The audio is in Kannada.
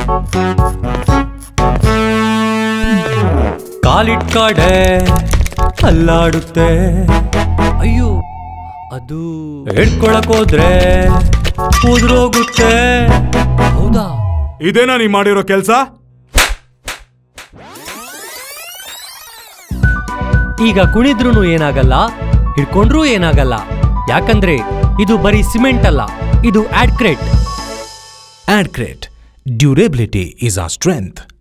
ಕಾಲಿಟ್ ಕಾಡೆ ಅಲ್ಲಾಡುತ್ತೆ ಅಯ್ಯೋ ಅದು ಹಿಡ್ಕೊಳಕ್ ಹೋದ್ರೆ ಉದ್ರೋಗುತ್ತೆ ಹೌದಾ ಇದೇನಾ ನೀ ಮಾಡಿರೋ ಕೆಲ್ಸ ಈಗ ಕುಣಿದ್ರೂ ಏನಾಗಲ್ಲ ಹಿಡ್ಕೊಂಡ್ರೂ ಏನಾಗಲ್ಲ ಯಾಕಂದ್ರೆ ಇದು ಬರೀ ಸಿಮೆಂಟ್ ಅಲ್ಲ ಇದು ಆಡ್ಕ್ರೇಟ್ Adcrate. Durability is our strength.